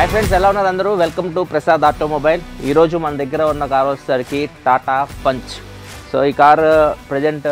Hi friends ఎలా ఉన్నారు అందరూ వెల్కమ్ టు ప్రసాద్ ఆటోమొబైల్ ఈరోజు మన దగ్గర ఉన్న కార్ వచ్చేసరికి టాటా పంచ్ సో ఈ కార్ ప్రజెంట్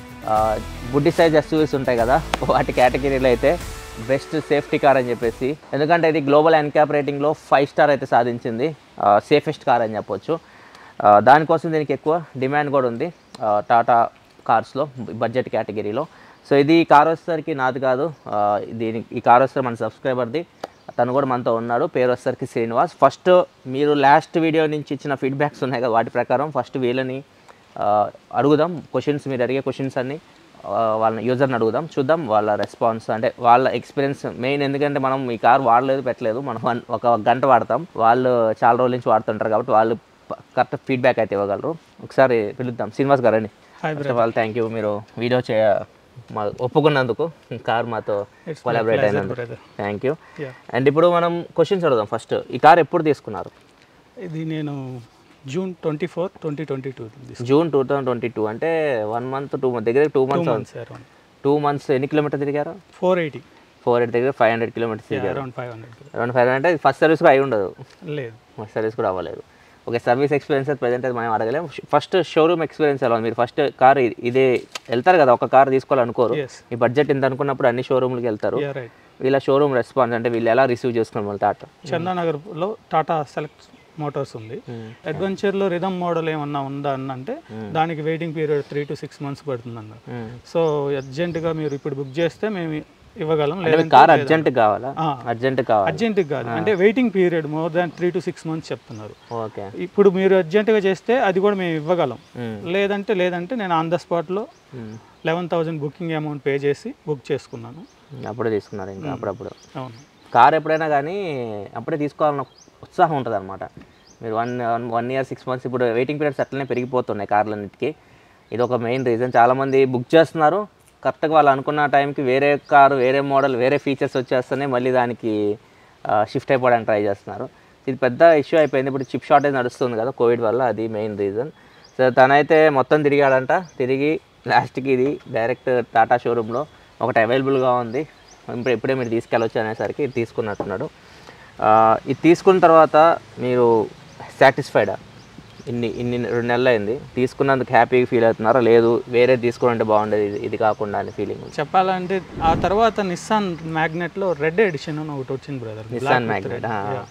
బుడ్డి సైజ్ ఎస్యూవీస్ ఉంటాయి కదా వాటి కేటగిరీలో అయితే బెస్ట్ సేఫ్టీ కార్ అని చెప్పేసి ఎందుకంటే ఇది గ్లోబల్ ఎన్క్యాప్ రేటింగ్లో ఫైవ్ స్టార్ అయితే సాధించింది సేఫెస్ట్ కార్ అని చెప్పొచ్చు ఆ, దానికోసం దీనికి ఎక్కువ డిమాండ్ కూడా ఉంది ఆ, టాటా కార్స్లో బడ్జెట్ కేటగిరీలో సో ఇది ఈ కార్ వచ్చేసరికి నాది కాదు ఆ, దీని ఈ కార్ వస్తే మన సబ్స్క్రైబర్ది తను కూడా మనతో ఉన్నాడు పేరు వచ్చేసరికి శ్రీనివాస్ ఫస్ట్ మీరు లాస్ట్ వీడియో నుంచి ఇచ్చిన ఫీడ్బ్యాక్స్ ఉన్నాయి కదా వాటి ప్రకారం ఫస్ట్ వీళ్ళని ఆ, అడుగుదాం క్వశ్చన్స్ మీరు అడిగే క్వశ్చన్స్ అన్ని ఆ, వాళ్ళని యూజర్ని అడుగుదాం చూద్దాం వాళ్ళ రెస్పాన్స్ అంటే వాళ్ళ ఎక్స్పీరియన్స్ మెయిన్ ఎందుకంటే మనం ఈ కార్ వాడలేదు పెట్టలేదు మనం వన్- ఒక గంట వాడతాం వాళ్ళు చాలా రోజుల నుంచి వాడుతుంటారు కాబట్టి వాళ్ళు కరెక్ట్ ఫీడ్బ్యాక్ అయితే ఇవ్వగలరు ఒకసారి పిలుద్దాం శ్రీనివాస్ గారని hi first of all thank you మీరు వీడియో చే మా ఒప్పుకున్నందుకు కార్ మాతో It's my కొలాబరేట్ pleasure, అయినందుకు brother. Thank you Yeah. And ఇప్పుడు మనం క్వశ్చన్స్ అడుగుదాం ఫస్ట్ ఈ కార్ ఎప్పుడు తీసుకున్నారు ఇది నేను June twenty four twenty twenty two June two thousand twenty two అంటే వన్ మంత్ టూ మంత్ దగ్గర two two months months around two months ఎన్ని కిలోమీటర్ తిరిగారు ఫోర్ ఎయిటీ ఫోర్ ఎయిట్ దగ్గర ఫైవ్ హండ్రెడ్ కిలోమీటర్స్ తిరిగారు around five hundred around five అంటే first service కూడా అయి ఉండదు లేదు ఫస్ట్ సర్వీస్ కూడా అవ్వలేదు ఓకే సర్వీస్ ఎక్స్పీరియన్స్ ప్రజెంట్ అయితే మనం అడగలేం ఫస్ట్ షోరూమ్ ఎక్స్పీరియన్స్ ఎలా ఉంది మీరు ఫస్ట్ కార్ ఇదే వెళ్తారు కదా ఒక కార్ తీసుకోవాలనుకోరు ఎస్ ఈ బడ్జెట్ ఇంత అనుకున్నప్పుడు అన్ని షోరూమ్లకి వెళ్తారు యా రైట్ వీళ్ళ షోరూమ్ రెస్పాన్స్ అంటే వీళ్ళు ఎలా రిసీవ్ చేసుకున్నారు మళ్ళీ టాటా చందానగర్లో టాటా సెలెక్ట్ మోటార్స్ ఉంది అడ్వెంచర్లో రిథమ్ మోడల్ ఏమన్నా ఉందా అని అంటే దానికి waiting period three to six months పడుతుంది అన్న సో అర్జెంటుగా మీరు ఇప్పుడు బుక్ చేస్తే మేము ఇవ్వగలం లేదంటే కార్ అర్జెంట్ కావాలా ఆ. అర్జెంట్ కావాలి అర్జెంట్ కాదు అంటే waiting period more than three to six months చెప్తున్నారు ఓకే ఇప్పుడు మీరు అర్జెంటుగా చేస్తే అది కూడా మేము ఇవ్వగలం లేదంటే లేదంటే నేను ఆన్ ద స్పాట్లో eleven thousand booking amount pay చేసి బుక్ చేసుకున్నాను అప్పుడే తీసుకున్నారు ఇంకా అప్పుడప్పుడు అవును కార్ ఎప్పుడైనా కానీ అప్పుడే తీసుకోవాలన్న ఉత్సాహం ఉంటుంది అనమాట మీరు one one year six months ఇప్పుడు వెయిటింగ్ పీరియడ్స్ అట్లనే పెరిగిపోతున్నాయి కార్లన్నిటికీ ఇది ఒక మెయిన్ రీజన్ చాలామంది బుక్ చేస్తున్నారు కరెక్ట్గా వాళ్ళు అనుకున్న టైంకి వేరే కారు వేరే మోడల్ వేరే ఫీచర్స్ వచ్చేస్తున్నాయి మళ్ళీ దానికి షిఫ్ట్ అయిపోవడానికి ట్రై చేస్తున్నారు ఇది పెద్ద ఇష్యూ అయిపోయింది ఇప్పుడు చిప్ షార్టేజ్ నడుస్తుంది కదా కోవిడ్ వల్ల అది మెయిన్ రీజన్ సో తనైతే మొత్తం తిరిగాడంట తిరిగి లాస్ట్కి ఇది డైరెక్ట్ టాటా షోరూంలో ఒకటి అవైలబుల్గా ఉంది ఇప్పుడు ఇప్పుడే మీరు తీసుకెళ్ళొచ్చు అనేసరికి ఇది తీసుకున్నట్టున్నాడు ఆ, ఇది తీసుకున్న తర్వాత మీరు సాటిస్ఫైడా ఇన్ని ఇన్ని రెండు నెలలు అయింది తీసుకున్నందుకు హ్యాపీగా ఫీల్ అవుతున్నారా లేదు వేరే తీసుకుంటే బాగుండేది ఇది ఇది కాకుండా అనే ఫీలింగ్ చెప్పాలంటే ఆ తర్వాత నిస్సాన్ మ్యాగ్నెట్లో రెడ్ ఎడిషన్ అని ఒకటి వచ్చింది brother Nissan Magnite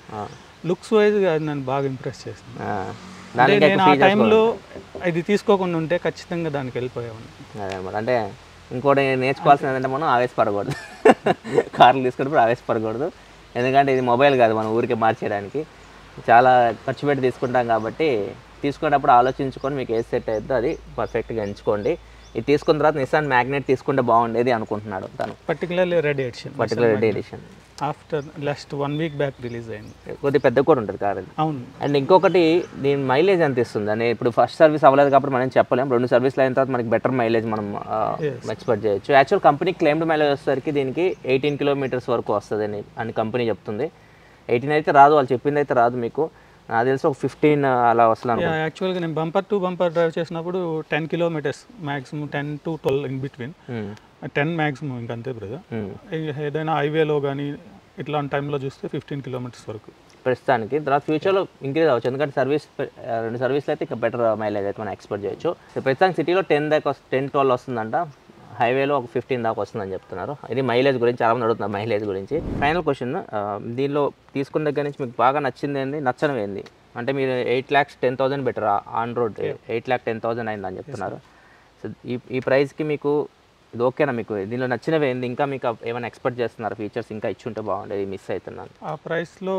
looks wise అది నన్ను బాగా ఇంప్రెస్ చేసింది అంటే దానికి నేను ఆ టైంలో ఇది తీసుకోకుండా ఉంటే ఖచ్చితంగా దానికి వెళ్ళిపోయాను అదే అన్నమాట అంటే ఇంకోటి నేర్చుకోవాల్సింది ఏంటంటే మనం ఆవేశపడకూడదు కార్లు తీసుకున్నప్పుడు ఆవేశపడకూడదు ఎందుకంటే ఇది మొబైల్ కాదు మనం ఊరికే మార్చేయడానికి చాలా ఖర్చు పెట్టి తీసుకుంటాం కాబట్టి తీసుకునేటప్పుడు ఆలోచించుకొని మీకు ఏది సెట్ అవుతుందో అది పర్ఫెక్ట్గా ఎంచుకోండి ఇది తీసుకున్న తర్వాత నిసాన్ మ్యాగ్నెట్ తీసుకుంటే బాగుండేది అనుకుంటున్నాడు తను particularly red edition particular edition after last one week back release అయింది కొద్ది పెద్ద కూడా ఉంటుంది కార్ అది అవును అండ్ ఇంకొకటి దీని మైలేజ్ ఎంత ఇస్తుంది అని ఇప్పుడు ఫస్ట్ సర్వీస్ అవ్వలేదు కాబట్టి మనం చెప్పలేం రెండు సర్వీస్లు అయిన తర్వాత మనకి బెటర్ మైలేజ్ మనం ఎక్స్పెక్ట్ చేయొచ్చు యాక్చువల్ కంపెనీ క్లెయిమ్డ్ మైలేజ్ వచ్చేసరికి దీనికి ఎయిటీన్ కిలోమీటర్స్ వరకు వస్తుంది అని అని కంపెనీ చెప్తుంది ఎయిటీన్ అయితే రాదు వాళ్ళు చెప్పింది అయితే రాదు మీకు నాకు తెలిసి ఒక ఫిఫ్టీన్ అలా వస్తుంది అనుకో యాక్చువల్గా నేను బంపర్ టు బంపర్ డ్రైవ్ చేసినప్పుడు ten kilometres maximum ten to twelve in between hmm. Ten maximum ఇంకంతే బ్రదర్ మ్మ్. ఏదైనా హైవేలో కానీ ఇట్లాంటి టైంలో చూస్తే ఫిఫ్టీన్ కిలోమీటర్స్ వరకు ప్రస్తుతానికి తర్వాత ఫ్యూచర్లో ఇంక్రీజ్ అవ్వచ్చు ఎందుకంటే సర్వీస్ రెండు సర్వీస్లు అయితే ఇంకా బెటర్ మైలేజ్ అయితే మనం ఎక్స్పెక్ట్ చేయొచ్చు సో ప్రస్తుతానికి సిటీలో టెన్ దాకా టెన్ ట్వెల్వ్ వస్తుందంట హైవేలో ఒక ఫిఫ్టీన్ దాకా వస్తుందని చెప్తున్నారు ఇది మైలేజ్ గురించి చాలా మంది అడుగుతున్నారు మైలేజ్ గురించి ఫైనల్ క్వశ్చన్ దీనిలో తీసుకున్న దగ్గర నుంచి మీకు బాగా నచ్చింది ఏంది నచ్చనివి ఏంది అంటే మీరు eight lakhs ten thousand better on road eight lakh ten thousand అయిందని చెప్తున్నారు సో ఈ ఈ ప్రైస్కి మీకు ఇది ఓకేనా మీకు దీనిలో నచ్చినవి ఏంది ఇంకా మీకు ఏమైనా ఎక్స్పెక్ట్ చేస్తున్నారు ఫీచర్స్ ఇంకా ఇచ్చుంటే బాగుండేది మిస్ అవుతున్నాను ఆ ప్రైస్లో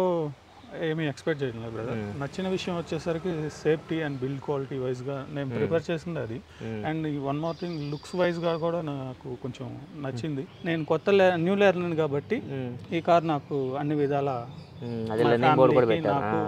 ఏమీ ఎక్స్పెక్ట్ చేయడం లేదు బ్రదర్ నచ్చిన విషయం వచ్చేసరికి సేఫ్టీ అండ్ బిల్డ్ క్వాలిటీ వైజ్గా నేను ప్రిపేర్ చేసింది అది and one more thing looks వైజ్గా కూడా నాకు కొంచెం నచ్చింది నేను కొత్త న్యూ లెర్నర్ కాబట్టి ఈ కార్ నాకు అన్ని విధాల మ్మ్. అది లెర్నింగ్ బోర్డు కూడా పెట్టారు నాకు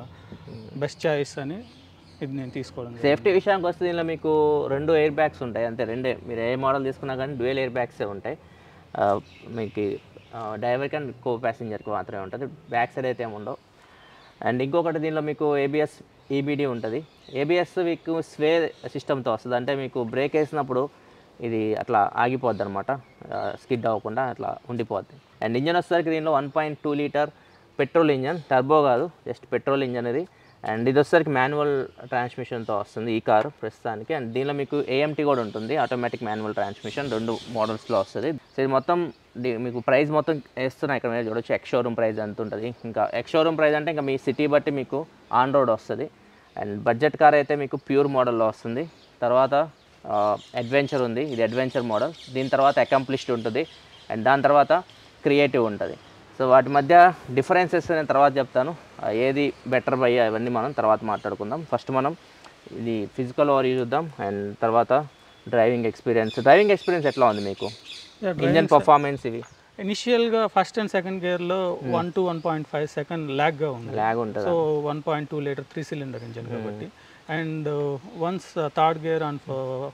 బెస్ట్ చాయిస్ అని ఇది నేను తీసుకోవడం జరిగింది. సేఫ్టీ విషయానికి వస్తే దీనిలో మీకు రెండు ఎయిర్ బ్యాగ్స్ ఉంటాయి అంతే రెండే మీరు ఏ మోడల్ తీసుకున్నా కానీ డ్యూయల్ ఎయిర్ బ్యాగ్సే ఉంటాయి ఆ, మీకు డ్రైవర్కి అండ్ కో ప్యాసింజర్కి మాత్రమే ఉంటుంది బ్యాక్ సైడ్ అయితే ఏమి ఉండవు అండ్ ఇంకొకటి దీనిలో మీకు ఏబిఎస్ ఈబీడీ ఉంటుంది ఏబిఎస్ మీకు స్వే సిస్టమ్తో వస్తుంది అంటే మీకు బ్రేక్ వేసినప్పుడు ఇది అట్లా ఆగిపోద్ది అనమాట స్కిడ్ అవ్వకుండా అట్లా ఉండిపోద్ది అండ్ ఇంజన్ వచ్చేసరికి దీనిలో one point two litre petrol engine turbo కాదు జస్ట్ పెట్రోల్ ఇంజన్ ఇది అండ్ ఇది వచ్చేసరికి మాన్యువల్ ట్రాన్స్మిషన్తో వస్తుంది ఈ కారు ప్రస్తుతానికి అండ్ దీనిలో మీకు ఏఎంటీ కూడా ఉంటుంది ఆటోమేటిక్ మాన్యువల్ ట్రాన్స్మిషన్ రెండు మోడల్స్లో వస్తుంది సో ఇది మొత్తం ది- మీకు ప్రైస్ మొత్తం వేస్తున్నా ఇక్కడ మీరు చూడొచ్చు ఎక్స్ షోరూమ్ ప్రైస్ ఎంత ఉంటుంది ఇంకా ఎక్స్ షోరూమ్ ప్రైస్ అంటే ఇంకా మీ సిటీ బట్టి మీకు ఆన్ రోడ్ వస్తుంది అండ్ బడ్జెట్ కార్ అయితే మీకు ప్యూర్ మోడల్లో వస్తుంది తర్వాత అడ్వెంచర్ ఉంది ఇది అడ్వెంచర్ మోడల్ దీని తర్వాత అకంప్లిష్డ్ ఉంటుంది అండ్ దాని తర్వాత క్రియేటివ్ ఉంటుంది సో వాటి మధ్య డిఫరెన్సెస్ నేను తర్వాత చెప్తాను ఆ, ఏది బెటర్ బై అవన్నీ మనం తర్వాత మాట్లాడుకుందాం ఫస్ట్ మనం ఇది ఫిజికల్ ఓవర్ చూద్దాం అండ్ తర్వాత డ్రైవింగ్ ఎక్స్పీరియన్స్ డ్రైవింగ్ ఎక్స్పీరియన్స్ ఎట్లా ఉంది మీకు ఇంజన్ పర్ఫార్మెన్స్ ఇవి ఇనిషియల్గా ఫస్ట్ అండ్ సెకండ్ గేర్లో one to one point five second ల్యాగ్గా ఉంది లాగ్ ఉంటుంది so one point two litre three cylinder engine కాబట్టి and once third gear and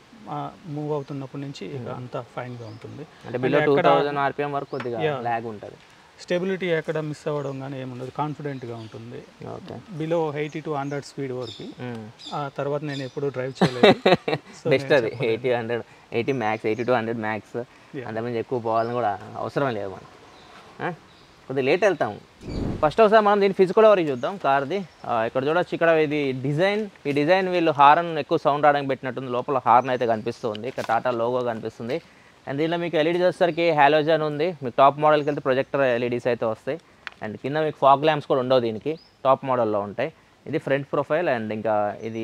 move అవుతున్నప్పటి నుంచి ఇక అంతా ఫైన్గా ఉంటుంది అంటే బిలో టూ థౌజండ్ ఆర్పిఎం వరకు కొద్దిగా లాగ్ ఉంటుంది స్టెబిలిటీ ఎక్కడ మిస్ అవ్వడం కానీ ఏముండదు కాన్ఫిడెంట్గా ఉంటుంది okay below eighty to hundred speed వరకు ఆ తర్వాత నేను ఎప్పుడు డ్రైవ్ చేయలేదు బెస్ట్ అది eighty hundred eighty max eighty to hundred max అంతకుమించి ఎక్కువ పోవాలని కూడా అవసరం లేదు మనం ఆ? కొద్దిగా లేట్ వెళ్తాం ఫస్ట్ ఒకసారి మనం దీని ఫిజికల్ ఓవర్ చూద్దాం కార్ది ఆ, ఇక్కడ చూడొచ్చు ఇక్కడ ఇది డిజైన్ ఈ డిజైన్ వీళ్ళు హార్న్ ఎక్కువ సౌండ్ రావడానికి పెట్టినట్టుంది లోపల హార్న్ అయితే కనిపిస్తుంది ఇక్కడ టాటా లోగో కనిపిస్తుంది అండ్ దీనిలో మీకు ఎల్ఈడీస్ వచ్చేసరికి హాలోజన్ ఉంది మీకు టాప్ మోడల్కి వెళ్తే ప్రొజెక్టర్ ఎల్ఈడీస్ అయితే వస్తాయి అండ్ కింద మీకు ఫాగ్ ల్యాంప్స్ కూడా ఉండవు దీనికి టాప్ మోడల్లో ఉంటాయి ఇది ఫ్రంట్ ప్రొఫైల్ అండ్ ఇంకా ఇది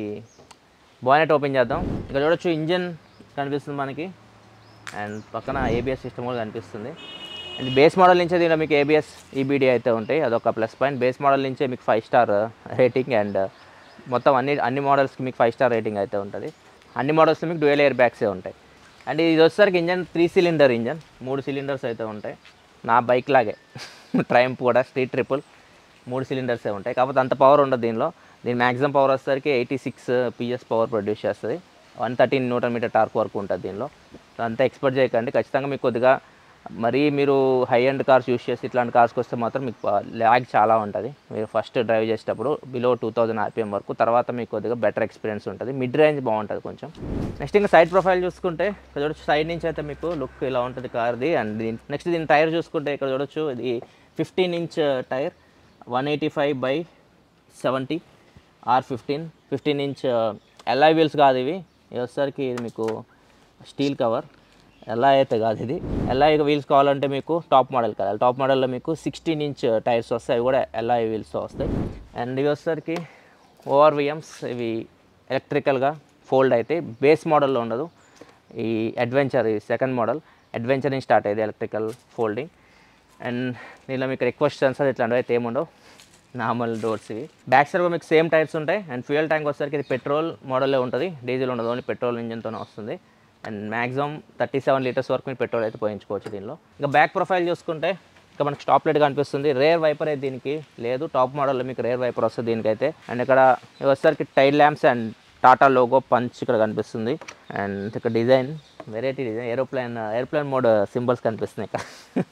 బానెట్ ఓపెన్ చేద్దాం ఇక్కడ చూడొచ్చు ఇంజన్ కనిపిస్తుంది మనకి అండ్ పక్కన ఏబిఎస్ సిస్టమ్ కూడా కనిపిస్తుంది అండ్ బేస్ మోడల్ నుంచే దీనిలో మీకు ఏబిఎస్ ఈబీడీ అయితే ఉంటాయి అదొక ప్లస్ పాయింట్ బేస్ మోడల్ నుంచే మీకు ఫైవ్ స్టార్ రేటింగ్ అండ్ మొత్తం అన్ని అన్ని మోడల్స్కి మీకు ఫైవ్ స్టార్ రేటింగ్ అయితే ఉంటుంది అన్ని మోడల్స్ మీకు డ్యూయల్ ఎయిర్ బ్యాగ్సే ఉంటాయి అండ్ ఇది వచ్చేసరికి ఇంజన్ త్రీ సిలిండర్ ఇంజన్ మూడు సిలిండర్స్ అయితే ఉంటాయి నా బైక్ లాగే ట్రైంప్ కూడా స్ట్రీట్ ట్రిపుల్ మూడు సిలిండర్సే ఉంటాయి కాకపోతే అంత పవర్ ఉండదు దీనిలో దీని మ్యాక్సిమం పవర్ వచ్చేసరికి eighty six PS power produce చేస్తుంది one thirteen newton metre torque వరకు ఉంటుంది దీనిలో సో అంతా ఎక్స్పెక్ట్ చేయకండి ఖచ్చితంగా మీకు కొద్దిగా మరీ మీరు హై అండ్ కార్స్ యూస్ చేసి ఇట్లాంటి కార్స్కి వస్తే మాత్రం మీకు ల్యాగ్ చాలా ఉంటుంది మీరు ఫస్ట్ డ్రైవ్ చేసేటప్పుడు బిలో టూ థౌజండ్ ఆర్పిఎం వరకు తర్వాత మీకు కొద్దిగా బెటర్ ఎక్స్పీరియన్స్ ఉంటుంది మిడ్ రేంజ్ బాగుంటుంది కొంచెం నెక్స్ట్ ఇంకా సైడ్ ప్రొఫైల్ చూసుకుంటే ఇక్కడ చూడొచ్చు సైడ్ నుంచి అయితే మీకు లుక్ ఇలా ఉంటుంది కార్ది అండ్ దీని నెక్స్ట్ దీని టైర్ చూసుకుంటే ఇక్కడ చూడొచ్చు ఇది fifteen inch tyre one eighty five by seventy R fifteen fifteen inch alloy wheels కాదు ఇవి ఇది వచ్చేసరికి ఇది మీకు స్టీల్ కవర్ ఎల్ఐ అయితే కాదు ఇది ఎల్ఐ వీల్స్ కావాలంటే మీకు టాప్ మోడల్ కావాలి టాప్ మోడల్లో మీకు సిక్స్టీన్ ఇంచ్ టైర్స్ వస్తాయి అవి కూడా ఎల్ఐ వీల్స్తో వస్తాయి అండ్ ఇవి వచ్చేసరికి ఓఆర్విఎమ్స్ ఇవి ఎలక్ట్రికల్గా ఫోల్డ్ అయితే బేస్ మోడల్లో ఉండదు ఈ అడ్వెంచర్ ఈ సెకండ్ మోడల్ అడ్వెంచర్ నుంచి స్టార్ట్ అయ్యేది ఎలక్ట్రికల్ ఫోల్డింగ్ అండ్ దీనిలో మీకు రిక్వెస్ట్ సెన్సర్ ఇట్లాంటివి అయితే ఏముండవు నార్మల్ డోర్స్ ఇవి బ్యాక్ సైడ్ కూడా మీకు సేమ్ టైర్స్ ఉంటాయి అండ్ ఫ్యూయల్ ట్యాంక్ వచ్చేసరికి ఇది పెట్రోల్ మోడల్లో ఉంటుంది డీజిల్ ఉండదు ఓన్లీ పెట్రోల్ ఇంజన్తోనే వస్తుంది and maximum thirty seven litres వరకు మీరు పెట్రోల్ అయితే పోయించుకోవచ్చు దీనిలో ఇంకా బ్యాక్ ప్రొఫైల్ చూసుకుంటే ఇంకా మనకి స్టాప్ లైట్ కనిపిస్తుంది రేర్ వైపర్ అయితే దీనికి లేదు టాప్ మోడల్లో మీకు రేర్ వైపర్ వస్తుంది దీనికైతే అండ్ ఇక్కడ ఇవి వచ్చేసరికి tail lamps and Tata logo Punch ఇక్కడ కనిపిస్తుంది అండ్ ఇక్కడ design variety design aeroplane aeroplane mode symbols కనిపిస్తున్నాయి ఇక్కడ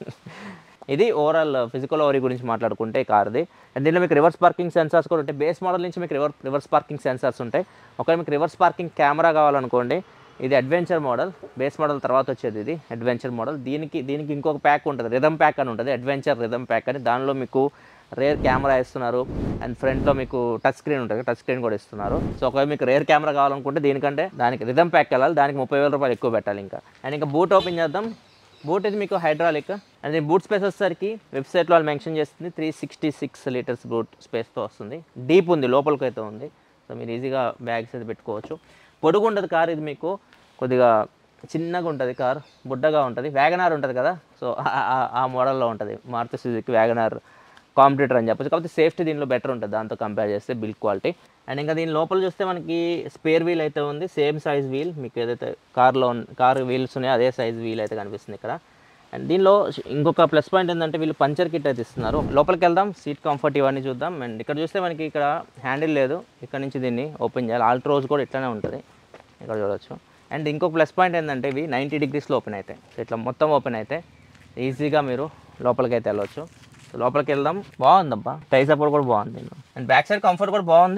ఇది ఓవరాల్ ఫిజికల్ ఓవరీ గురించి మాట్లాడుకుంటే ఈ కార్ది అండ్ దీనిలో మీకు రివర్స్ పార్కింగ్ సెన్సార్స్ కూడా ఉంటాయి బేస్ మోడల్ నుంచి మీకు రివర్ రివర్స్ పార్కింగ్ సెన్సార్స్ ఉంటాయి ఒకవేళ మీకు రివర్స్ పార్కింగ్ కెమెరా కావాలనుకోండి ఇది అడ్వెంచర్ మోడల్ బేస్ మోడల్ తర్వాత వచ్చేది ఇది అడ్వెంచర్ మోడల్ దీనికి దీనికి ఇంకొక ప్యాక్ ఉంటుంది రిథమ్ ప్యాక్ అని ఉంటుంది అడ్వెంచర్ రిథమ్ ప్యాక్ అని దానిలో మీకు రేర్ కెమెరా ఇస్తున్నారు అండ్ ఫ్రంట్లో మీకు టచ్ స్క్రీన్ ఉంటుంది టచ్ స్క్రీన్ కూడా ఇస్తున్నారు సో ఒకవేళ మీకు రేర్ కెమెరా కావాలనుకుంటే దీనికంటే దానికి రిథమ్ ప్యాక్ వెళ్ళాలి దానికి ముప్పై వేల రూపాయలు ఎక్కువ పెట్టాలి ఇంకా అండ్ ఇంకా బూట్ ఓపెన్ చేద్దాం బూట్ ఇది మీకు హైడ్రాలిక్ అండ్ దీని బూట్ స్పేస్ వచ్చేసరికి వెబ్సైట్లో వాళ్ళు మెన్షన్ చేస్తుంది three sixty six litres boot స్పేస్తో వస్తుంది డీప్ ఉంది లోపలికి అయితే ఉంది సో మీరు ఈజీగా బ్యాగ్స్ అయితే పెట్టుకోవచ్చు పొడుగు ఉండదు కార్ ఇది మీకు కొద్దిగా చిన్నగా ఉంటుంది కార్ బుడ్డగా ఉంటుంది వ్యాగనార్ ఉంటుంది కదా సో ఆ- ఆ- ఆ మోడల్లో ఉంటుంది మారుతి సుజుకి వ్యాగనార్ కాంపిటీటర్ అని చెప్పొచ్చు కాకపోతే సేఫ్టీ దీనిలో బెటర్ ఉంటుంది దాంతో కంపేర్ చేస్తే బిల్డ్ క్వాలిటీ అండ్ ఇంకా దీని లోపల చూస్తే మనకి స్పేర్ వీల్ అయితే ఉంది సేమ్ సైజ్ వీల్ మీకు ఏదైతే కార్లో కార్ వీల్స్ ఉన్నాయో అదే సైజ్ వీల్ అయితే కనిపిస్తుంది ఇక్కడ అండ్ దీనిలో ఇంకొక ప్లస్ పాయింట్ ఏంటంటే వీళ్ళు పంచర్ కిట్ అయితే ఇస్తున్నారు లోపలికి వెళ్దాం సీట్ కంఫర్ట్ ఇవన్నీ చూద్దాం అండ్ ఇక్కడ చూస్తే మనకి ఇక్కడ హ్యాండిల్ లేదు ఇక్కడ నుంచి దీన్ని ఓపెన్ చేయాలి ఆల్ట్రోజ్ కూడా ఇట్లానే ఉంటుంది ఇక్కడ చూడొచ్చు అండ్ ఇంకొక ప్లస్ పాయింట్ ఏంటంటే ఇవి నైంటీ డిగ్రీస్లో ఓపెన్ అవుతాయి సో ఇట్లా మొత్తం ఓపెన్ అయితే ఈజీగా మీరు లోపలికి అయితే వెళ్ళొచ్చు సో లోపలికి వెళ్దాం బాగుందబ్బా టై సపోర్ట్ కూడా బాగుంది దీనిలో అండ్ బ్యాక్ సైడ్ కంఫర్ట్ కూడా బాగుంది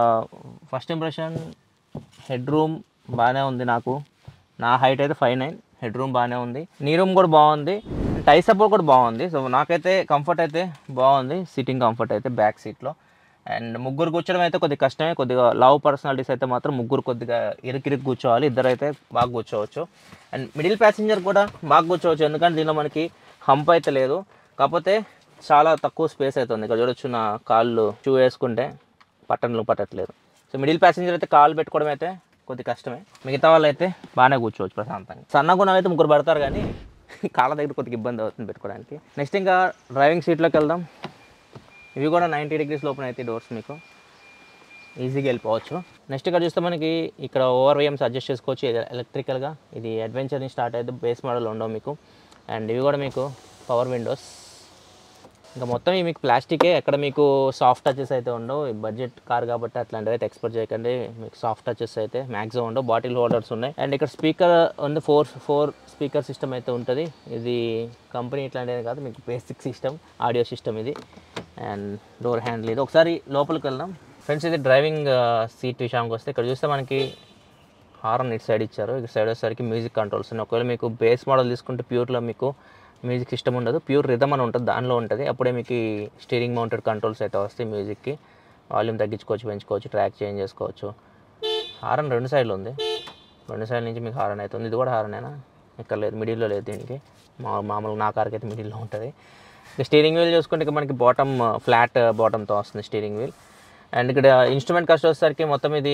ఫస్ట్ ఇంప్రెషన్ హెడ్ రూమ్ బాగానే ఉంది నాకు నా హైట్ అయితే ఫైవ్ నైన్ హెడ్ రూమ్ బాగానే ఉంది నీ రూమ్ కూడా బాగుంది టై సపోర్ట్ కూడా బాగుంది సో నాకైతే కంఫర్ట్ అయితే బాగుంది సిట్టింగ్ కంఫర్ట్ అయితే బ్యాక్ సీట్లో అండ్ ముగ్గురు కూర్చోవడం అయితే కొద్దిగా కష్టమే కొద్దిగా లవ్ పర్సనాలిటీస్ అయితే మాత్రం ముగ్గురు కొద్దిగా ఇరుకిరికి కూర్చోవాలి ఇద్దరు అయితే బాగా కూర్చోవచ్చు అండ్ మిడిల్ ప్యాసింజర్ కూడా బాగా కూర్చోవచ్చు ఎందుకంటే దీనిలో మనకి హంప్ అయితే లేదు కాకపోతే చాలా తక్కువ స్పేస్ అయితే ఉంది ఇక్కడ చూడొచ్చు నా కాళ్ళు షూ వేసుకుంటే పట్టణంలో పట్టట్లేదు సో మిడిల్ ప్యాసింజర్ అయితే కాళ్ళు పెట్టుకోవడం అయితే కొద్ది కష్టమే మిగతా వాళ్ళు అయితే బాగానే కూర్చోవచ్చు ప్రశాంతంగా సన్నగుణం అయితే ముగ్గురు పడతారు కానీ కాళ్ళ దగ్గర కొద్దిగా ఇబ్బంది అవుతుంది పెట్టుకోవడానికి నెక్స్ట్ ఇంకా డ్రైవింగ్ సీట్లోకి వెళ్దాం ఇవి కూడా నైంటీ డిగ్రీస్ లోపల అయితే డోర్స్ మీకు ఈజీగా వెళ్ళిపోవచ్చు నెక్స్ట్ ఇక్కడ చూస్తే మనకి ఇక్కడ ఓవర్ వేఎమ్స్ అడ్జస్ట్ చేసుకోవచ్చు ఇది ఎలక్ట్రికల్గా ఇది అడ్వెంచర్ నుంచి స్టార్ట్ అయితే బేస్ మోడల్ ఉండవు మీకు అండ్ ఇవి కూడా మీకు పవర్ విండోస్ ఇంకా మొత్తం ఇవి మీకు ప్లాస్టికే ఎక్కడ మీకు సాఫ్ట్ టచెస్ అయితే ఉండవు ఈ బడ్జెట్ కార్ కాబట్టి అట్లాంటివి అయితే ఎక్స్పెక్ట్ చేయకండి మీకు సాఫ్ట్ టచెస్ అయితే మ్యాక్సిమం ఉండవు బాటిల్ హోల్డర్స్ ఉన్నాయి అండ్ ఇక్కడ స్పీకర్ ఉంది ఫోర్ ఫోర్ స్పీకర్ సిస్టమ్ అయితే ఉంటుంది ఇది కంపెనీ ఇట్లాంటిది కాదు మీకు బేసిక్ సిస్టమ్ ఆడియో సిస్టమ్ ఇది అండ్ డోర్ హ్యాండిల్ ఇది ఒకసారి లోపలికి వెళ్దాం ఫ్రెండ్స్ ఇది డ్రైవింగ్ సీట్ విషయానికి వస్తే ఇక్కడ చూస్తే మనకి హారన్ ఇటు సైడ్ ఇచ్చారు ఇటు సైడ్ వచ్చేసరికి మ్యూజిక్ కంట్రోల్స్ ఉన్నాయి ఒకవేళ మీకు బేస్ మోడల్ తీసుకుంటే ప్యూర్లో మీకు మ్యూజిక్ సిస్టమ్ ఉండదు ప్యూర్ రిథమ్ అని ఉంటుంది దానిలో ఉంటుంది అప్పుడే మీకు స్టీరింగ్ మౌంటెడ్ కంట్రోల్స్ అయితే వస్తాయి మ్యూజిక్కి వాల్యూమ్ తగ్గించుకోవచ్చు పెంచుకోవచ్చు ట్రాక్ చేంజ్ చేసుకోవచ్చు హారన్ రెండు సైడ్లు ఉంది రెండు సైడ్ల నుంచి మీకు హారన్ అవుతుంది ఇది కూడా హారనేనా ఇక్కడ లేదు మిడిల్లో లేదు దీనికి మా మామూలుగా నా కార్కి అయితే మిడిల్లో ఉంటుంది ఇక స్టీరింగ్ వీల్ చూసుకుంటే ఇక మనకి బాటమ్ ఫ్లాట్ బాటంతో వస్తుంది స్టీరింగ్ వీల్ అండ్ ఇక్కడ ఇన్స్ట్రుమెంట్ కస్ట్ వచ్చేసరికి మొత్తం ఇది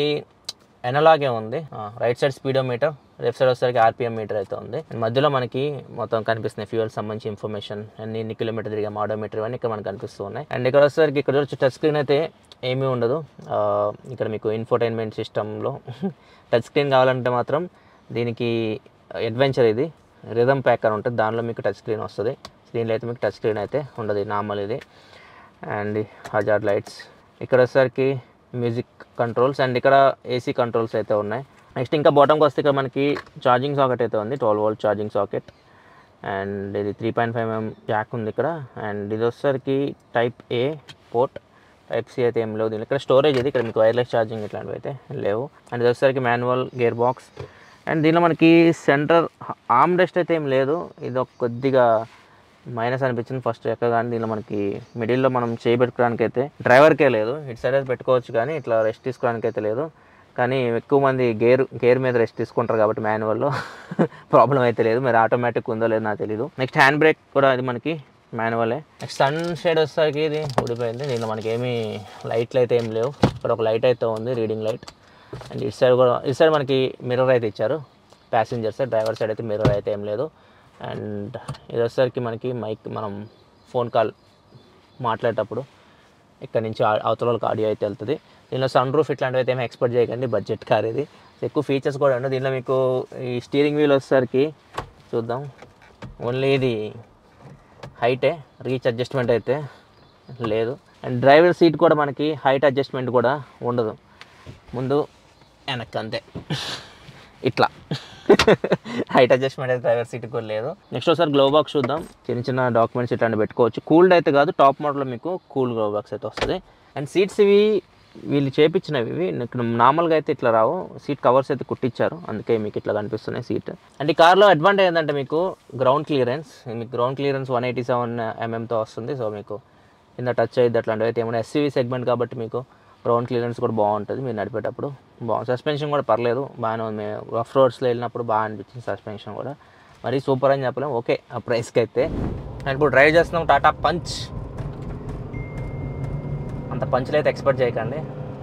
ఎనలాగే ఉంది right side speedometer left side వచ్చేసరికి ఆర్పిఎం మీటర్ అయితే ఉంది అండ్ మధ్యలో మనకి మొత్తం కనిపిస్తున్నాయి ఫ్యూయల్ సంబంధించి ఇన్ఫర్మేషన్ అన్ని ఎన్ని కిలోమీటర్ తిరిగా ఆడోమీటర్ ఇవన్నీ ఇక్కడ మనకు కనిపిస్తూ ఉన్నాయి అండ్ ఇక్కడ వచ్చేసరికి ఇక్కడ వచ్చి టచ్ స్క్రీన్ అయితే ఏమీ ఉండదు ఆ, ఇక్కడ మీకు ఇన్ఫోటైన్మెంట్ సిస్టంలో టచ్ స్క్రీన్ కావాలంటే మాత్రం దీనికి అడ్వెంచర్ ఇది రిథమ్ ప్యాక్ అని ఉంటుంది దానిలో మీకు టచ్ స్క్రీన్ వస్తుంది స్క్రీన్లో అయితే మీకు టచ్ స్క్రీన్ అయితే ఉండదు నార్మల్ ఇది అండ్ హజార్ లైట్స్ ఇక్కడ వచ్చేసరికి మ్యూజిక్ కంట్రోల్స్ అండ్ ఇక్కడ ఏసీ కంట్రోల్స్ అయితే ఉన్నాయి నెక్స్ట్ ఇంకా బాటంకి వస్తే ఇక్కడ మనకి ఛార్జింగ్ సాకెట్ అయితే ఉంది twelve volt charging socket and ఇది three point five mm jack ఉంది ఇక్కడ అండ్ ఇది వచ్చేసరికి type A port type C అయితే ఏం లేవు దీని ఇక్కడ స్టోరేజ్ ఇది ఇక్కడ మీకు వైర్లెస్ ఛార్జింగ్ ఇట్లాంటివి అయితే లేవు అండ్ ఇది వచ్చేసరికి మాన్యువల్ గేర్ బాక్స్ అండ్ దీనిలో మనకి సెంటర్ ఆర్మ్ రెస్ట్ అయితే ఏం లేదు ఇది ఒక కొద్దిగా మైనస్ అనిపించింది ఫస్ట్ ఎక్కగానే దీనిలో మనకి మిడిల్లో మనం చేయబెట్టుకోవడానికి అయితే డ్రైవర్కే లేదు ఇటు సైడ్ అయితే పెట్టుకోవచ్చు కానీ ఇట్లా రెస్ట్ తీసుకోవడానికి అయితే లేదు కానీ ఎక్కువ మంది గేర్ గేర్ మీద రెస్ట్ తీసుకుంటారు కాబట్టి మాన్యువల్లో ప్రాబ్లం అయితే లేదు మరి ఆటోమేటిక్ ఉందో లేదో నాకు తెలియదు నెక్స్ట్ హ్యాండ్ బ్రేక్ కూడా ఇది మనకి మాన్యువలే నెక్స్ట్ సన్ షేడ్ వచ్చేసరికి ఇది ఊడిపోయింది దీనిలో మనకి ఏమీ లైట్లు అయితే ఏం లేవు ఇక్కడ ఒక లైట్ అయితే ఉంది రీడింగ్ లైట్ అండ్ ఇటు సైడ్ కూడా ఇటు సైడ్ మనకి మిర్రర్ అయితే ఇచ్చారు ప్యాసింజర్ సైడ్ డ్రైవర్ సైడ్ అయితే మిర్రర్ అయితే ఏం లేదు అండ్ ఇది వచ్చేసరికి మనకి మైక్ మనం ఫోన్ కాల్ మాట్లాడేటప్పుడు ఇక్కడ నుంచి ఆ- అవతల వాళ్ళకి ఆడియో అయితే వెళ్తుంది దీనిలో సన్ రూఫ్ ఇట్లాంటివి అయితే ఏమి ఎక్స్పెక్ట్ చేయకండి బడ్జెట్ కార్ ఇది ఎక్కువ ఫీచర్స్ కూడా ఉండవు దీనిలో మీకు ఈ స్టీరింగ్ వీల్ వచ్చేసరికి చూద్దాం ఓన్లీ ఇది హైటే రీచ్ అడ్జస్ట్మెంట్ అయితే లేదు అండ్ డ్రైవర్ సీట్ కూడా మనకి హైట్ అడ్జస్ట్మెంట్ కూడా ఉండదు ముందు వెనక్కి అంతే ఇట్లా హైట్ అడ్జస్ట్మెంట్ అయితే డ్రైవర్ సీట్ కూడా లేదు నెక్స్ట్ ఒకసారి గ్లో బాక్స్ చూద్దాం చిన్న చిన్న డాక్యుమెంట్స్ ఇట్లాంటివి పెట్టుకోవచ్చు కూల్డ్ అయితే కాదు టాప్ మోడల్లో మీకు కూల్ గ్లో బాక్స్ అయితే వస్తుంది అండ్ సీట్స్ ఇవి వీళ్ళు చేపించినవి ఇవి ఇక్కడ నార్మల్గా అయితే ఇట్లా రావు సీట్ కవర్స్ అయితే కుట్టించారు అందుకే మీకు ఇట్లా కనిపిస్తున్నాయి సీట్ అండ్ ఈ కార్లో అడ్వాంటేజ్ ఏంటంటే మీకు గ్రౌండ్ క్లియరెన్స్ మీకు ground clearance one eighty seven ఎంఎంతో వస్తుంది సో మీకు కింద టచ్ అయ్యిద్ది అట్లాంటివి అయితే ఏమైనా ఎస్సీవీ సెగ్మెంట్ కాబట్టి మీకు గ్రౌండ్ క్లియరెన్స్ కూడా బాగుంటుంది మీరు నడిపేటప్పుడు బాగుంది సస్పెన్షన్ కూడా పర్లేదు బాగానే ఉంది మేము రఫ్ రోడ్స్లో వెళ్ళినప్పుడు బాగా అనిపించింది సస్పెన్షన్ కూడా మరి సూపర్ అని చెప్పలేం ఓకే ఆ ప్రైస్కి అయితే అండ్ ఇప్పుడు డ్రైవ్ చేస్తున్నాం టాటా పంచ్ అంత పంచులు అయితే ఎక్స్పెక్ట్ చేయకండి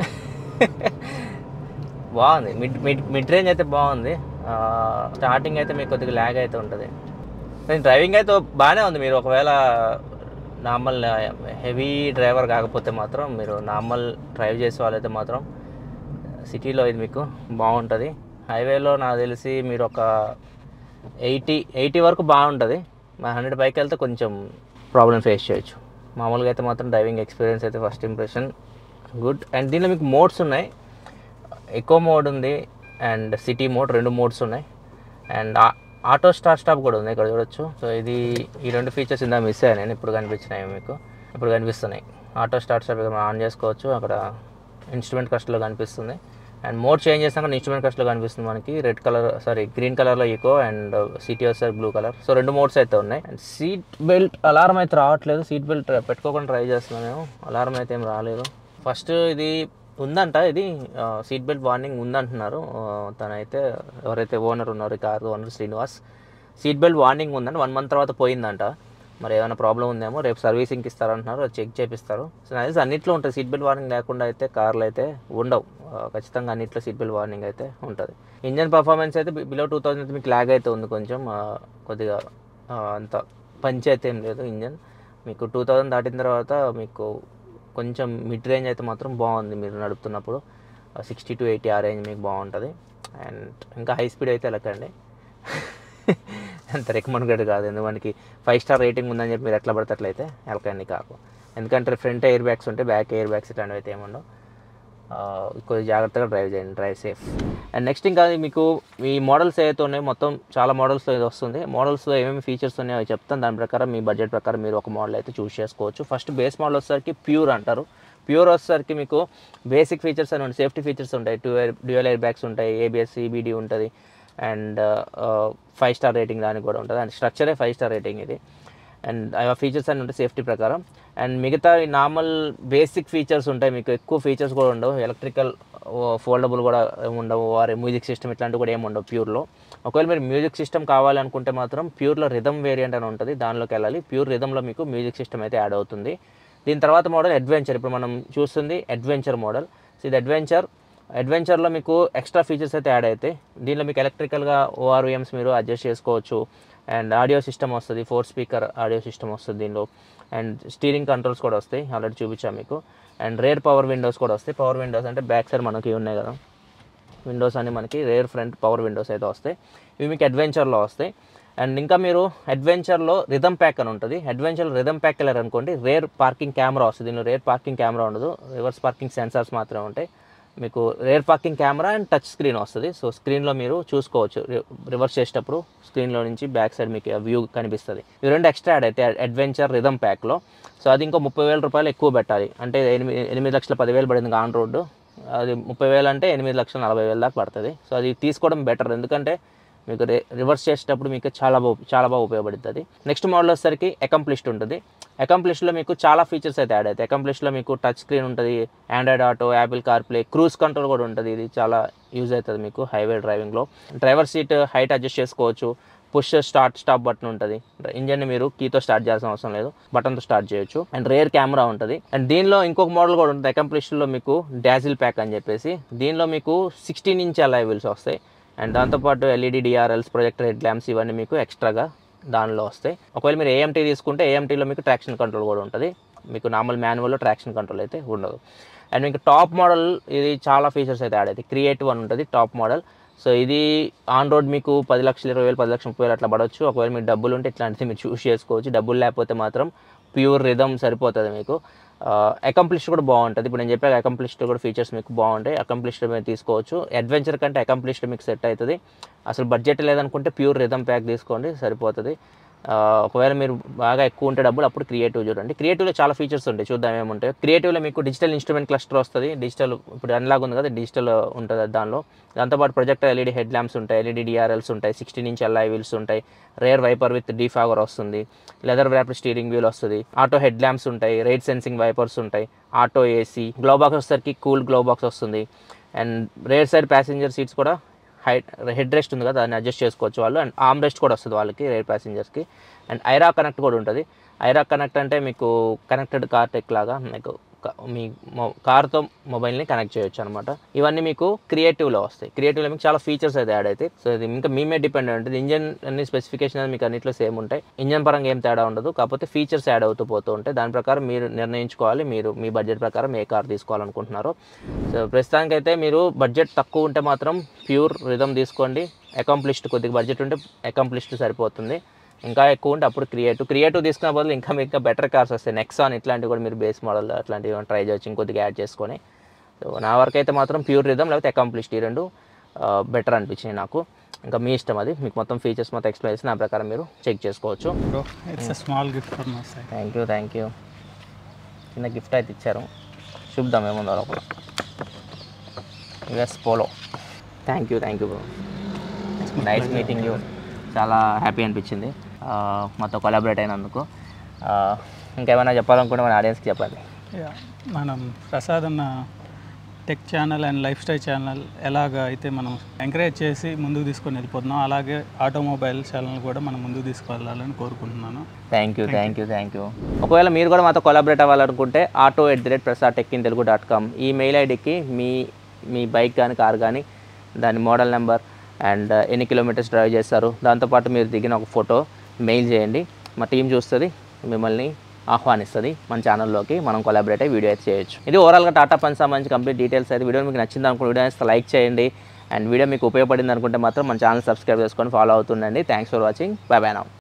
బాగుంది మిడ్ మిడ్ మిడ్ రేంజ్ అయితే బాగుంది స్టార్టింగ్ అయితే మీకు కొద్దిగా ల్యాగ్ అయితే ఉంటుంది డ్రైవింగ్ అయితే బాగానే ఉంది మీరు ఒకవేళ నార్మల్ హెవీ డ్రైవర్ కాకపోతే మాత్రం మీరు నార్మల్ డ్రైవ్ చేసే వాళ్ళైతే మాత్రం సిటీలో ఇది మీకు బాగుంటుంది హైవేలో నాకు తెలిసి మీరు ఒక ఎయిటీ ఎయిటీ వరకు బాగుంటుంది మా హండ్రెడ్ పైకి వెళ్తే కొంచెం ప్రాబ్లం ఫేస్ చేయొచ్చు మామూలుగా అయితే మాత్రం డ్రైవింగ్ ఎక్స్పీరియన్స్ అయితే ఫస్ట్ ఇంప్రెషన్ గుడ్ అండ్ దీనిలో మీకు మోడ్స్ ఉన్నాయి ఎకో మోడ్ ఉంది అండ్ సిటీ మోడ్ రెండు మోడ్స్ ఉన్నాయి అండ్ ఆటో స్టార్ట్ స్టాప్ కూడా ఉంది ఇక్కడ చూడొచ్చు సో ఇది ఈ రెండు ఫీచర్స్ ఇందా మిస్ అయ్యాను నేను ఇప్పుడు కనిపించినాయి మీకు ఇప్పుడు కనిపిస్తున్నాయి ఆటో స్టార్ట్ స్టాప్ ఇక్కడ మనం ఆన్ చేసుకోవచ్చు అక్కడ ఇన్స్ట్రుమెంట్ కస్ట్లో కనిపిస్తుంది అండ్ మోడ్ చేంజ్ చేసినాక ఇన్స్ట్రుమెంట్ క్లస్ట్లో కనిపిస్తుంది మనకి రెడ్ కలర్ సారీ గ్రీన్ కలర్లో eco and cities sir blue colour so రెండు మోడ్స్ అయితే ఉన్నాయి అండ్ సీట్ బెల్ట్ అలారం అయితే రావట్లేదు సీట్ బెల్ట్ పెట్టుకోకుండా ట్రై చేస్తున్నాను నేను అలారం అయితే ఏం రాలేదు ఫస్ట్ ఇది ఉందంట ఇది సీట్ బెల్ట్ వార్నింగ్ ఉందంటున్నారు ఆ, తనైతే ఎవరైతే ఓనర్ ఉన్నారో ఈ కారు owner Srinivas seat belt warning ఉందంట వన్ మంత్ తర్వాత పోయిందంట మరి ఏమైనా ప్రాబ్లం ఉందేమో రేపు సర్వీసింగ్కి ఇస్తారంటున్నారు అది చెక్ చేపిస్తారు సో నాకు తెలిసి అన్నిట్లో ఉంటుంది సీట్ బెల్ట్ వార్నింగ్ లేకుండా అయితే కార్లు అయితే ఉండవు ఆ, ఖచ్చితంగా అన్నిట్లో సీట్ బెల్ట్ వార్నింగ్ అయితే ఉంటుంది ఇంజన్ పర్ఫార్మెన్స్ అయితే బిలో టూ థౌసండ్ అయితే మీకు ల్యాగ్ అయితే ఉంది కొంచెం ఆ, కొద్దిగా ఆ, అంత పంచ్ అయితే ఏం లేదు ఇంజన్ మీకు టూ థౌజండ్ దాటిన తర్వాత మీకు కొంచెం మిడ్ రేంజ్ అయితే మాత్రం బాగుంది మీరు నడుపుతున్నప్పుడు సిక్స్టీ టు ఎయిటీ ఆ రేంజ్ మీకు బాగుంటుంది అండ్ ఇంకా హై స్పీడ్ అయితే వెళ్ళకండి అంత రికమెండెడ్ కాదు ఎందుకంటే ఫైవ్ స్టార్ రేటింగ్ ఉందని చెప్పి మీరు ఎట్లా పడితే అట్లయితే వెళ్ళకండి కాకు ఎందుకంటే ఫ్రంట్ ఎయిర్ బ్యాగ్స్ ఉంటే బ్యాక్ ఎయిర్ బ్యాగ్స్ ఇట్లాంటివి అయితే ఏముండవు ఆ, కొద్దిగా జాగ్రత్తగా డ్రైవ్ చేయండి డ్రైవ్ సేఫ్ అండ్ నెక్స్ట్ ఇంకా మీకు మీ మోడల్స్ ఏవైతే ఉన్నాయో మొత్తం చాలా మోడల్స్లో ఇది వస్తుంది మోడల్స్లో ఏమేమి ఫీచర్స్ ఉన్నాయో అవి చెప్తాను దాని ప్రకారం మీ బడ్జెట్ ప్రకారం మీరు ఒక మోడల్ అయితే చూస్ చేసుకోవచ్చు ఫస్ట్ బేస్ మోడల్ వచ్చేసరికి ప్యూర్ అంటారు ప్యూర్ వచ్చేసరికి మీకు బేసిక్ ఫీచర్స్ అని ఉంటాయి సేఫ్టీ ఫీచర్స్ ఉంటాయి two air dual air bags ఉంటాయి ఏబిఎస్ ఈబీడీ ఉంటుంది అండ్ ఫైవ్ స్టార్ రేటింగ్ దానికి కూడా ఉంటుంది అండ్ స్ట్రక్చరే ఫైవ్ స్టార్ రేటింగ్ ఇది అండ్ ఆ ఫీచర్స్ అన్ని ఉంటాయి సేఫ్టీ ప్రకారం అండ్ మిగతా నార్మల్ బేసిక్ ఫీచర్స్ ఉంటాయి మీకు ఎక్కువ ఫీచర్స్ కూడా ఉండవు ఎలక్ట్రికల్ ఫోల్డబుల్ కూడా ఏమి ఉండవు వారి మ్యూజిక్ సిస్టమ్ ఇట్లాంటివి కూడా ఏమి ఉండవు ప్యూర్లో ఒకవేళ మీరు మ్యూజిక్ సిస్టమ్ కావాలనుకుంటే మాత్రం ప్యూర్లో రిథమ్ వేరియంట్ అని ఉంటుంది దానిలోకి వెళ్ళాలి ప్యూర్ రిథంలో మీకు మ్యూజిక్ సిస్టమ్ అయితే యాడ్ అవుతుంది దీని తర్వాత మోడల్ అడ్వెంచర్ ఇప్పుడు మనం చూస్తుంది అడ్వెంచర్ మోడల్ సో ఇది అడ్వెంచర్ అడ్వెంచర్లో మీకు ఎక్స్ట్రా ఫీచర్స్ అయితే యాడ్ అవుతాయి దీనిలో మీకు ఎలక్ట్రికల్గా ఓఆర్విఎమ్స్ మీరు అడ్జస్ట్ చేసుకోవచ్చు అండ్ ఆడియో సిస్టమ్ వస్తుంది ఫోర్ స్పీకర్ ఆడియో సిస్టమ్ వస్తుంది దీనిలో అండ్ స్టీరింగ్ కంట్రోల్స్ కూడా వస్తాయి ఆల్రెడీ చూపించాను మీకు అండ్ రేర్ పవర్ విండోస్ కూడా వస్తాయి పవర్ విండోస్ అంటే బ్యాక్ సైడ్ మనకి ఉన్నాయి కదా విండోస్ అన్ని మనకి రేర్ ఫ్రంట్ పవర్ విండోస్ అయితే వస్తాయి ఇవి మీకు అడ్వెంచర్లో వస్తాయి అండ్ ఇంకా మీరు అడ్వెంచర్లో రిథమ్ ప్యాక్ అని ఉంటుంది అడ్వెంచర్ రిథమ్ ప్యాక్ వెళ్ళారు అనుకోండి రేర్ పార్కింగ్ కెమెరా వస్తుంది దీనిలో రేర్ పార్కింగ్ కెమెరా ఉండదు రివర్స్ పార్కింగ్ సెన్సార్స్ మాత్రమే ఉంటాయి మీకు rear parking camera and touch screen వస్తుంది సో స్క్రీన్లో మీరు చూసుకోవచ్చు రి- రివర్స్ చేసేటప్పుడు స్క్రీన్లో నుంచి బ్యాక్ సైడ్ మీకు వ్యూ కనిపిస్తుంది ఇవి రెండు ఎక్స్ట్రా యాడ్ అయితే అడ్వెంచర్ రిథమ్ ప్యాక్లో సో అది ఇంకో ముప్పై వేల రూపాయలు ఎక్కువ పెట్టాలి అంటే ఎనిమిది ఎనిమిది లక్షల పదివేలు పడింది ఆన్ రోడ్డు అది ముప్పై వేలు అంటే ఎనిమిది లక్షల నలభై వేల దాకా పడుతుంది సో అది తీసుకోవడం బెటర్ ఎందుకంటే మీకు రి- రివర్స్ చేసేటప్పుడు మీకు చాలా బాగా చాలా బాగా ఉపయోగపడుతుంది నెక్స్ట్ మోడల్ వచ్చేసరికి అకంప్లిష్డ్ ఉంటుంది అకంప్లిష్డ్లో మీకు చాలా ఫీచర్స్ అయితే యాడ్ అవుతాయి అకంప్లిష్డ్లో మీకు టచ్ స్క్రీన్ ఉంటుంది Android Auto Apple CarPlay cruise control కూడా ఉంటుంది ఇది చాలా యూజ్ అవుతుంది మీకు హైవే డ్రైవింగ్లో డ్రైవర్ సీట్ హైట్ అడ్జస్ట్ చేసుకోవచ్చు పుష్ స్టార్ట్ స్టాప్ బటన్ ఉంటుంది ఇంజన్ని మీరు కీతో స్టార్ట్ చేయాల్సిన అవసరం లేదు బటన్తో స్టార్ట్ చేయొచ్చు అండ్ రేర్ కెమెరా ఉంటుంది అండ్ దీనిలో ఇంకొక మోడల్ కూడా ఉంటుంది అకంప్లిష్లో మీకు డాజిల్ ప్యాక్ అని చెప్పేసి దీనిలో మీకు సిక్స్టీన్ ఇంచ్ అలై వీల్స్ వస్తాయి అండ్ దాంతోపాటు LED DRLs projector head lamps ఇవన్నీ మీకు ఎక్స్ట్రాగా దానిలో వస్తాయి ఒకవేళ మీరు ఏఎంటీ తీసుకుంటే ఏఎంటీలో మీకు ట్రాక్షన్ కంట్రోల్ కూడా ఉంటుంది మీకు నార్మల్ మాన్యువల్లో ట్రాక్షన్ కంట్రోల్ అయితే ఉండదు అండ్ మీకు టాప్ మోడల్ ఇది చాలా ఫీచర్స్ అయితే యాడ్ అవుతాయి క్రియేటివ్ అని ఉంటుంది టాప్ మోడల్ సో ఇది ఆన్ రోడ్ మీకు పది లక్షలు ఇరవై వేలు పది లక్షలు ముప్పై వేలు అట్లా పడవచ్చు ఒకవేళ మీకు డబ్బులు ఉంటే ఇట్లాంటిది మీరు చూస్ చేసుకోవచ్చు డబ్బులు లేకపోతే మాత్రం ప్యూర్ రిథమ్ సరిపోతుంది మీకు అకంప్లిష్డ్ కూడా బాగుంటుంది ఇప్పుడు నేను చెప్పాక అకంప్లిష్డ్ కూడా ఫీచర్స్ మీకు బాగుంటాయి అకంప్లిష్డ్ మీరు తీసుకోవచ్చు అడ్వెంచర్ కంటే అకంప్లిష్డ్ మీకు సెట్ అవుతుంది అసలు బడ్జెట్ లేదనుకుంటే ప్యూర్ రిథమ్ ప్యాక్ తీసుకోండి సరిపోతుంది ఆ, ఒకవేళ మీరు బాగా ఎక్కువ ఉంటే డబ్బులు అప్పుడు క్రియేటివ్ చూడండి క్రియేటివ్లో చాలా ఫీచర్స్ ఉంటాయి చూద్దాం ఏముంటాయి క్రియేటివ్లో మీకు డిజిటల్ ఇన్స్ట్రుమెంట్ క్లస్టర్ వస్తుంది డిజిటల్ ఇప్పుడు అన్లాగ్ ఉంది కదా డిజిటల్ ఉంటుంది దానిలో దాంతోపాటు ప్రొజెక్టర్ ఎల్ఈడి హెడ్ ల్యాంప్స్ ఉంటాయి ఎల్ఈడి డిఆర్ఎల్స్ ఉంటాయి సిక్స్టీన్ ఇంచ్ ఎల్ఐ వీల్స్ ఉంటాయి రేర్ వైపర్ విత్ డీఫాగర్ వస్తుంది లెదర్ వ్రాప్డ్ స్టీరింగ్ వీల్ వస్తుంది ఆటో హెడ్ ల్యాంప్స్ ఉంటాయి రైట్ సెన్సింగ్ వైపర్స్ ఉంటాయి ఆటో ఏసీ గ్లో బాక్స్ వచ్చేసరికి కూల్ గ్లో బాక్స్ వస్తుంది and rear side passenger seats కూడా height head rest ఉంది కదా దాన్ని అడ్జస్ట్ చేసుకోవచ్చు వాళ్ళు అండ్ ఆర్మ్ రెస్ట్ కూడా వస్తుంది వాళ్ళకి రేర్ ప్యాసింజర్స్కి అండ్ ఐరా కనెక్ట్ కూడా ఉంటుంది ఐరా కనెక్ట్ అంటే మీకు కనెక్టెడ్ కార్ టెక్ లాగా మీకు క- మీ మొ కార్తో మొబైల్ని కనెక్ట్ చేయొచ్చు అనమాట ఇవన్నీ మీకు క్రియేటివ్లో వస్తాయి క్రియేటివ్లో మీకు చాలా ఫీచర్స్ అయితే యాడ్ అవుతాయి సో ఇది ఇంకా మీ మీద డిపెండ్ ఉంటుంది ఇంజన్ అన్ని స్పెసిఫికేషన్ అనేది మీకు అన్నిట్లో సేమ్ ఉంటాయి ఇంజన్ పరంగా ఏం తేడా ఉండదు కాకపోతే ఫీచర్స్ యాడ్ అవుతూ పోతూ ఉంటాయి దాని ప్రకారం మీరు నిర్ణయించుకోవాలి మీరు మీ బడ్జెట్ ప్రకారం ఏ కార్ తీసుకోవాలనుకుంటున్నారో సో ప్రస్తుతానికైతే మీరు బడ్జెట్ తక్కువ ఉంటే మాత్రం ప్యూర్ రిథమ్ తీసుకోండి అకంప్లిష్డ్ కొద్దిగా బడ్జెట్ ఉంటే అకంప్లిష్డ్ సరిపోతుంది ఇంకా ఎక్కువ ఉంటే అప్పుడు క్రియేటివ్ క్రియేటివ్ తీసుకున్న బదులు ఇంకా మీకు ఇంకా బెటర్ కార్స్ వస్తాయి నెక్సాన్ ఇట్లాంటివి కూడా మీరు బేస్ మోడల్ అట్లాంటివి ట్రై చేయొచ్చు ఇంకొద్దిగా యాడ్ చేసుకొని సో నా వరకు అయితే మాత్రం ప్యూర్ రిథమ్ లేకపోతే అకంప్లిష్డ్ ఈ రెండు బెటర్ అనిపించినాయి నాకు ఇంకా మీ ఇష్టం అది మీకు మొత్తం ఫీచర్స్ మొత్తం ఎక్స్ప్లెయిన్ చేసి నా ప్రకారం మీరు చెక్ చేసుకోవచ్చు bro it's a small gift for my side thank you thank you చిన్న గిఫ్ట్ అయితే ఇచ్చారు చూద్దాం ఏముందో లోపల US Polo thank you thank you bro nice meeting you చాలా హ్యాపీ అనిపించింది ఆ, మాతో కొలాబరేట్ అయినందుకు ఆ, ఇంకేమైనా చెప్పాలనుకుంటే మన ఆడియన్స్కి చెప్పాలి Yeah, మనం ప్రసాద్ అన్న tech channel and lifestyle channel ఎలాగ అయితే మనం ఎంకరేజ్ చేసి ముందుకు తీసుకొని వెళ్ళిపోతున్నాం అలాగే ఆటోమొబైల్ ఛానల్ కూడా మనం ముందుకు తీసుకెళ్ళాలని కోరుకుంటున్నాను thank you thank you thank you ఒకవేళ మీరు కూడా మాతో కొలాబరేట్ అవ్వాలనుకుంటే ఆటో at the rate Prasad tech in Telugu dot com email ఐడికి మీ మీ బైక్ కానీ కార్ కానీ దాని మోడల్ నెంబర్ అండ్ ఎన్ని కిలోమీటర్స్ డ్రైవ్ చేస్తారు దాంతోపాటు మీరు దిగిన ఒక ఫోటో మెయిల్ చేయండి మా టీం చూస్తుంది మిమ్మల్ని ఆహ్వానిస్తుంది మన ఛానల్లోకి మనం కొలాబరేట్ అయ్యి వీడియో అయితే చేయొచ్చు ఇది ఓవరాల్గా టాటా పని సంబంధించి కంప్లీట్ డీటెయిల్స్ అయితే వీడియో మీకు నచ్చింది అనుకుంటే వీడియో అయితే లైక్ చేయండి అండ్ వీడియో మీకు ఉపయోగపడింది అనుకుంటే మాత్రం మన ఛానల్ సబ్స్క్రైబ్ చేసుకొని ఫాలో అవుతుండండి thanks for watching bye bye now